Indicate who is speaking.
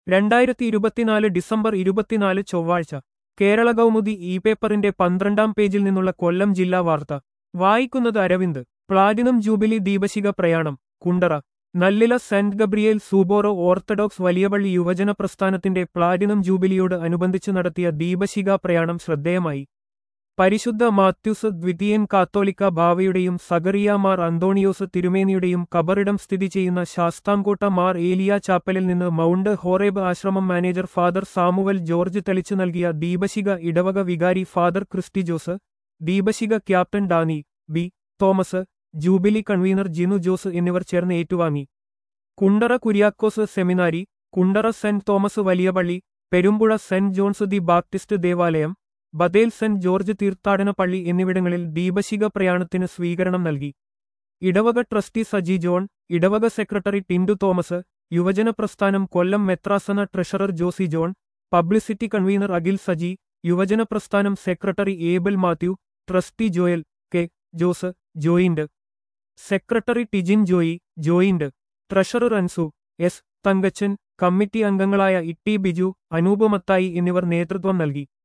Speaker 1: രണ്ടായിരത്തി ഇരുപത്തിനാല് ഡിസംബർ ഇരുപത്തിനാല് ചൊവ്വാഴ്ച കേരള കൗമുദി ഇ പേപ്പറിന്റെ പന്ത്രണ്ടാം പേജിൽ നിന്നുള്ള കൊല്ലം ജില്ലാ വാർത്ത വായിക്കുന്നത് അരവിന്ദ് പ്ലാറ്റിനം ജൂബിലി ദീപശിഖ പ്രയാണം കുണ്ടറ നല്ലില സെന്റ് ഗബ്രിയേൽ സൂബോറോ ഓർത്തഡോക്സ് വലിയപള്ളി യുവജന പ്രസ്ഥാനത്തിന്റെ പ്ലാറ്റിനം ജൂബിലിയോട് അനുബന്ധിച്ച് നടത്തിയ ദീപശിഖ പ്രയാണം ശ്രദ്ധേയമായി പരിശുദ്ധ മാത്യുസ് ദ്വിതീയൻ കാത്തോലിക്ക ബാവയുടെയും സഗറിയ മാർ അന്തോണിയോസ് തിരുമേനിയുടെയും കബറിടം സ്ഥിതി ചെയ്യുന്ന ശാസ്താംകോട്ട മാർ ഏലിയ ചാപ്പലിൽ നിന്ന് മൗണ്ട് ഹോറേബ് ആശ്രമം മാനേജർ ഫാദർ സാമുവൽ ജോർജ് തെളിച്ചു നൽകിയ ദീപശിഖ ഇടവക വികാരി ഫാദർ ക്രിസ്റ്റി ജോസ് ദീപശിഖ captain Danny B Thomas jubilee convener Jinu Jose എന്നിവർ ചേർന്ന് ഏറ്റുവാങ്ങി കുണ്ടറ കുര്യാക്കോസ് സെമിനാരി കുണ്ടറ സെന്റ് തോമസ് വലിയപള്ളി പെരുമ്പുഴ സെന്റ് ജോൺസ് ദി ബാപ്റ്റിസ്റ്റ് ദേവാലയം ബദേൽ സെന്റ് ജോർജ് തീർത്ഥാടന പള്ളി എന്നിവിടങ്ങളിൽ ദീപശിഖ പ്രയാണത്തിന് സ്വീകരണം നൽകി ഇടവക ട്രസ്റ്റി സജി ജോൺ ഇടവക സെക്രട്ടറി ടിൻഡു തോമസ് യുവജന പ്രസ്ഥാനം കൊല്ലം മെത്രാസന treasurer Josy John publicity convener Akhil Saji യുവജന പ്രസ്ഥാനം secretary Abel Matthew trustee Joel K Jose joint secretary Tijin Joy joint treasurer Ansu S Thankachan committee അംഗങ്ങളായ ഇട്ടി ബിജു അനൂപ് മത്തായി എന്നിവർ നേതൃത്വം നൽകി